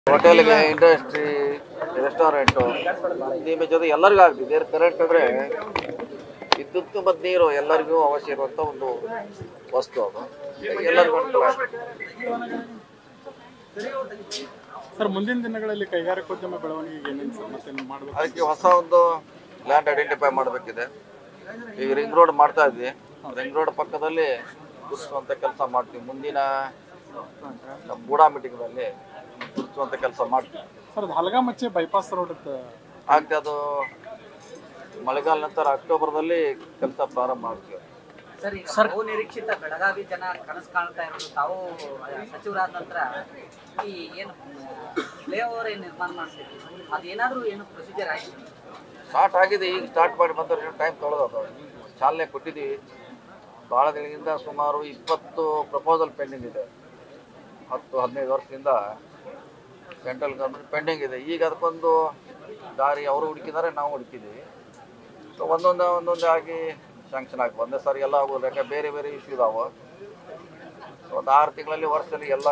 ಹೋಟೆಲ್ಗೆ industry restaurant ನಿಮ್ಮ ಜೊತೆ ಎಲ್ಲರಿಗೂ ಆಗ್ತಿದೆ ಕರೆಂಟ್ ಅಂದರೆ ವಿದ್ಯುತ್ ಮತ್ತು ನೀರು ಎಲ್ಲರಿಗೂ ಅವಶ್ಯ ಇರುವಂಥ ಒಂದು ವಸ್ತು ಅದು ಎಲ್ಲರಿಗೂ ಅನುಕೂಲ ಆಗ್ತದೆ. ಸರ್ ಮುಂದಿನ ದಿನಗಳಲ್ಲಿ ಕೈಗಾರಿಕೋದ್ಯಮ ಬೆಳವಣಿಗೆಗೆ ಏನೇನು ಸರ್ ಮತ್ತೆ ಮಾಡಬೇಕು ಅದಕ್ಕೆ ಹೊಸ ಒಂದು ಲ್ಯಾಂಡ್ ಐಡೆಂಟಿಫೈ ಮಾಡಬೇಕಿದೆ ಈಗ ರಿಂಗ್ ರೋಡ್ ಮಾಡ್ತಾ ಇದ್ವಿ ರಿಂಗ್ ರೋಡ್ ಪಕ್ಕದಲ್ಲಿ ಗುರುತಿಸುವಂಥ ಕೆಲಸ ಮಾಡ್ತೀವಿ ಮುಂದಿನ ನಮ್ಮ ಬೂಡಾ ಮೀಟಿಂಗ್ನಲ್ಲಿ ಗುರುತಿಸುವಂಥ ಕೆಲಸ ಮಾಡ್ತೀವಿ ಸರ್ ಅದು ಹಲಗಾಮಚ್ಚೆ ಬೈಪಾಸ್ ರೋಡ್ ಆಗ್ತದೆ ಅದು ಮಳೆಗಾಲ ನಂತರ ಅಕ್ಟೋಬರ್ದಲ್ಲಿ ಕೆಲಸ ಪ್ರಾರಂಭ ಮಾಡ್ತೀವಿ ಸರ್ ಈಗ ಬಹು ನಿರೀಕ್ಷಿತ ಬೆಳಗಾವಿ ಜನ ಕನಸು ಕಾಣ್ತಾ ಇರೋದು ತಾವು ಸಚಿವರಾದ ನಂತರ ಈ ಏನು ಫ್ಲೇಓವರ್ ಏನು ನಿರ್ಮಾಣ ಮಾಡ್ತೀವಿ ಅದೇನಾದ್ರೂ ಏನು ಪ್ರೊಸೀಜರ್ ಆಯ್ತು ಸ್ಟಾರ್ಟ್ ಆಗಿದೆ ಈಗ ಸ್ಟಾರ್ಟ್ ಮಾಡಿ ಬಂದವ್ರು ಟೈಮ್ ತೊಗೊಳೋದು ಚಾಲನೆ ಕೊಟ್ಟಿದ್ದೀವಿ ಭಾಳ ದಿನದಿಂದ ಸುಮಾರು ಇಪ್ಪತ್ತು ಪ್ರಪೋಸಲ್ ಪೆಂಡಿಂಗ್ ಇದೆ ಹತ್ತು ಹದಿನೈದು ವರ್ಷದಿಂದ ಸೆಂಟ್ರಲ್ ಗೌರ್ಮೆಂಟ್ ಪೆಂಡಿಂಗ್ ಇದೆ ಈಗ ಅದಕ್ಕೊಂದು ದಾರಿ ಅವರು ಹುಡುಕಿದ್ದಾರೆ ನಾವು ಹುಡುಕಿದ್ದೀವಿ ಸೊ ಒಂದೊಂದು ಒಂದೊಂದೇ ಆಗಿ ಶಾಂಕ್ಷನ್ ಆಗಿ ಒಂದೇ ಸಾರಿ ಎಲ್ಲ ಆಗೋದು ಯಾಕೆ ಬೇರೆ ಬೇರೆ ಇಶ್ಯೂ ಇದಾವೆ ಸೊ ಒಂದು ಆರು ತಿಂಗಳಲ್ಲಿ ವರ್ಷದಲ್ಲಿ ಎಲ್ಲ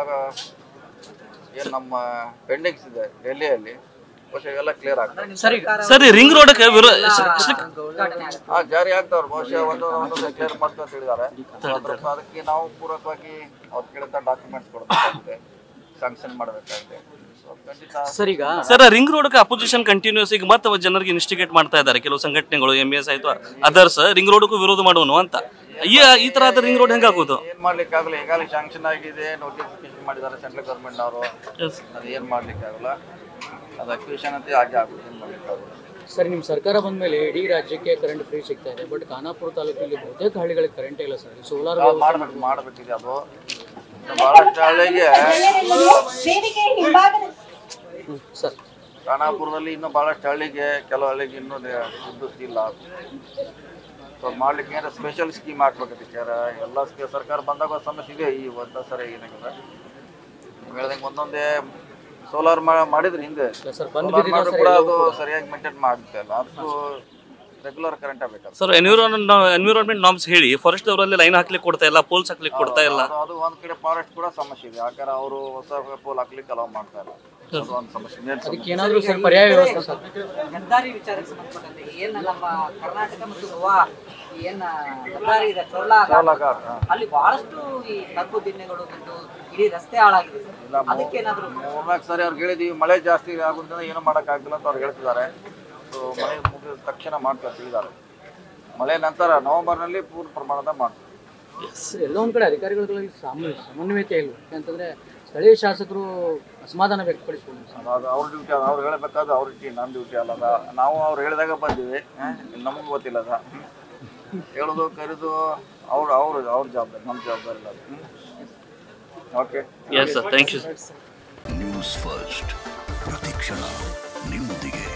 ಏನು ನಮ್ಮ ಪೆಂಡಿಂಗ್ಸ್ ಇದೆ ಡೆಲ್ಲಿಯಲ್ಲಿ ಬಹುಶಃ ಎಲ್ಲ ಕ್ಲಿಯರ್ ಆಗ್ತದೆ ಸರಿ ರಿಂಗ್ ರೋಡ್ ಉದ್ಘಾಟನೆ ಆಗುತ್ತೆ ಹಾ ಜಾರಿ ಆಗ್ತಾವ್ರು ಬಹುಶಃ ಒಂದು ಒಂದೊಂದು ಕ್ಲಿಯರ್ ಮಾಡ್ತೀವಿ ಅಂತ ಹೇಳಿದ್ದಾರೆ ಅದ್ರ- ಅದಕ್ಕೆ ನಾವು ಪೂರಕವಾಗಿ ಅವ್ರು ಕೇಳಿದ ಡಾಕ್ಯುಮೆಂಟ್ಸ್ ಕೊಡಬೇಕಾಗಿದೆ ಸ್ಯಾಂಕ್ಷನ್ ಮಾಡಬೇಕಾಗಿದೆ ಸೊ ಖಂಡಿತ ಸರ್ ಈಗ sir ring road opposition continues ಈಗ ಮತ್ತೆ ಜನರಿಗೆ ಇನ್ಸ್ಟಿಗೇಟ್ ಮಾಡ್ತಾ ಇದ್ದಾರೆ ಕೆಲವು ಸಂಘಟನೆಗಳು ಎಂ ಎಸ್ ಆಯ್ತು ಅದರ್ಸ್ ರಿಂಗ್ ರೋಡ್ಗೂ ವಿರೋಧ ಮಾಡೋನು ಅಂತ ಈ ಈ ತರ ಆದ್ರೆ ರಿಂಗ್ ರೋಡ್ ಹೆಂಗಾಗೋದು ಏನ್ ಮಾಡ್ಲಿಕ್ಕೆ ಆಗಲ್ಲ ಈಗಾಗಲೇ ಶಾಂಕ್ಷನ್ ಆಗಿದೆ ನೋಟಿಫಿಕೇಶನ್ ಮಾಡಿದ್ದಾರೆ ಸೆಂಟ್ರಲ್ ಗೌರ್ಮೆಂಟ್ ಅವರು ಅದು ಏನ್ ಮಾಡ್ಲಿಕ್ಕೆ ಆಗಲ್ಲ ಅದು ಅಕ್ವಿಷನ್ ಅಂತ ಹಾಗೆ ಆಗುತ್ತೆ ಏನ್ ಮಾಡ್ಲಿಕ್ಕೆ ಆಗಲ್ಲ ಸರ್ ನಿಮ್ಮ ಸರ್ಕಾರ ಬಂದ ಮೇಲೆ ಇಡೀ ರಾಜ್ಯಕ್ಕೆ ಕರೆಂಟ್ ಫ್ರೀ ಸಿಗ್ತಾ ಇದೆ ಬಟ್ ಖಾನಾಪುರ ತಾಲೂಕಿನಲ್ಲಿ ಬಹುತೇಕ ಹಳ್ಳಿಗಳಿಗೆ ಕರೆಂಟ್ ಇಲ್ಲ ಸರ್ ಸೋಲಾರ್ ನಾವು ಮಾಡ್ಬೇಕು ಮಾಡಬೇಕಿದೆ ಅದು ಬಹಳಷ್ಟು ಹಳ್ಳಿಗೆ ವೇದಿಕೆ ಹಿಂಭಾಗದ ಸರ್ ಖಾನಾಪುರದಲ್ಲಿ ಇನ್ನೂ ಭಾಳಷ್ಟು ಹಳ್ಳಿಗೆ ಕೆಲವು ಹಳ್ಳಿಗೆ ಇನ್ನೂ ನೆ- ವಿದ್ಯುತ್ ಇಲ್ಲ ಸೊ ಮಾಡ್ಲಿಕ್ಕೆ ಏನಾರ ಸ್ಪೆಷಲ್ ಸ್ಕೀಮ್ ಹಾಕ್ಬೇಕು ಅದಕ್ಕೆ ಎಲ್ಲ ಸ್ಕೀ- ಸರ್ಕಾರ ಬಂದಾಗ ಒಂದ್ ಸಮಸ್ಯೆ ಇದೆ ಈ ಒಂದ ಸರಿ ಏನಾಗಿದೆ ನೀವು ಹೇಳ್ದಂಗೆ ಒಂದೊಂದೇ ಸೋಲಾರ್ ಮಾಡಿದ್ರು ಹಿಂದೆ ಸರ್ ಬಂದ್ Solar ಮಾಡಿದ್ರು ಕೂಡ ಅದು ಸರಿಯಾಗಿ ಮೇಂಟೈನ್ ಮಾಡುತ್ತೆ ಅಲ್ಲ ಅದು ರೆಗ್ಯುಲರ್ ಕರೆಂಟ್ ಆಗಬೇಕಲ್ಲ ಸರ್ ಎನ್ವಿರಾನ್ಮೆಂಟ್ ಎನ್ವಿರಾನ್ಮೆಂಟ್ ನಾಮ್ಸ್ ಹೇಳಿ ಫಾರೆಸ್ಟ್ ಅವರಲ್ಲಿ ಲೈನ್ ಹಾಕ್ಲಿಕ್ಕೆ ಕೊಡ್ತಾ ಇಲ್ಲ ಪೋಲ್ಸ್ ಹಾಕ್ಲಿಕ್ಕೆ ಕೊಡ್ತಾ ಇಲ್ಲ ಅದು ಅದು ಒಂದ್ ಕಡೆ ಫಾರೆಸ್ಟ್ ಕೂಡ ಸಮಸ್ಯೆ ಇದೆ ಯಾಕಂದ್ರೆ ಅವರು ಹೊಸ ಪೋಲ್ ಹಾಕ್ಲಿಕ್ಕೆ ಅಲೌ ಮಾಡ್ತಾ ಇಲ್ಲ ಅದು ಒಂದು ಸಮಸ್ಯೆ main ಸಮಸ್ಯೆ. ಅದಕ್ಕೆ ಏನಾದರೂ ಸರ್ ಪರ್ಯಾಯ ವ್ಯವಸ್ಥೆ ಸರ್ ಹೆದ್ದಾರಿ ವಿಚಾರಕ್ಕೆ ಸಂಬಂಧಪಟ್ಟಂತೆ ಏನು ನಮ್ಮ ಕರ್ನಾಟಕ ಮತ್ತು ಗೋವಾ ಈ ಏನು ಹೆದ್ದಾರಿ ಇದೆ ಚೋರ್ಲಾ ಚಾಲಕ, ಹಾ. ಅಲ್ಲಿ ಬಹಳಷ್ಟು ಈ ಕಬ್ಬು ದಿಣ್ಣೆಗಳು ಬಿದ್ದು ಇಡೀ ರಸ್ತೆ ಹಾಳಾಗಿದೆ ಸರ್ ಅದಕ್ಕೇನಾದ್ರೂ ಮೂರ್ನಾಲ್ಕು ಸಾರಿ ಅವ್ರಿಗೆ ಹೇಳಿದೀವಿ ಮಳೆ ಜಾಸ್ತಿ ಆಗೋದ್ರಿಂದ ಏನು ಮಾಡೋಕ್ಕಾಗಲ್ಲ ಅಂತ ಅವ್ರು ಹೇಳ್ತಿದ್ದಾರೆ ಸೊ ಮಳೆ ಮುಗಿದ ತಕ್ಷಣ ಮಾಡ್ತಾರೆ ತಿಳಿದಾರೆ ಮಳೆ ನಂತರ ನವೆಂಬರ್ನಲ್ಲಿ ಪೂರ್ಣ ಪ್ರಮಾಣದ ಮಾಡ್ತಾರೆ ಎಲ್ಲ ಒಂದ್ ಕಡೆ ಅಧಿಕಾರಿಗಳಲ್ಲಿ ಸಾಮ ಸಮನ್ವಯತೆ ಇಲ್ಲ ಯಾಕಂತಂದ್ರೆ ಸ್ಥಳೀಯ ಶಾಸಕರು ಅಸಮಾಧಾನ ವ್ಯಕ್ತಪಡಿಸ್ಕೊಂಡು ಸರ್ ಅದು ಅವ್ರ ಡ್ಯೂಟಿ ಅದು ಅವ್ರು ಹೇಳಬೇಕಾದ್ರೆ ಅವ್ರ ಡ್ಯೂಟಿ ನನ್ನ ಡ್ಯೂಟಿ ಅಲ್ಲ ಅದ ನಾವು ಅವ್ರು ಹೇಳಿದಾಗ ಬಂದೀವಿ ನಮಗೆ ಗೊತ್ತಿಲ್ಲ ಅದ ಹೇಳೋದು ಕರೆದು ಅವ್ರು ಅವ್ರು ಅವ್ರ ಜವಾಬ್ದಾರಿ ನಮ್ಮ ಜವಾಬ್ದಾರಿ ಇಲ್ಲ ಅದು okay yes sir thank you News First ಪ್ರತಿಕ್ಷಣ ನಿಮ್ಮೊಂದಿಗೆ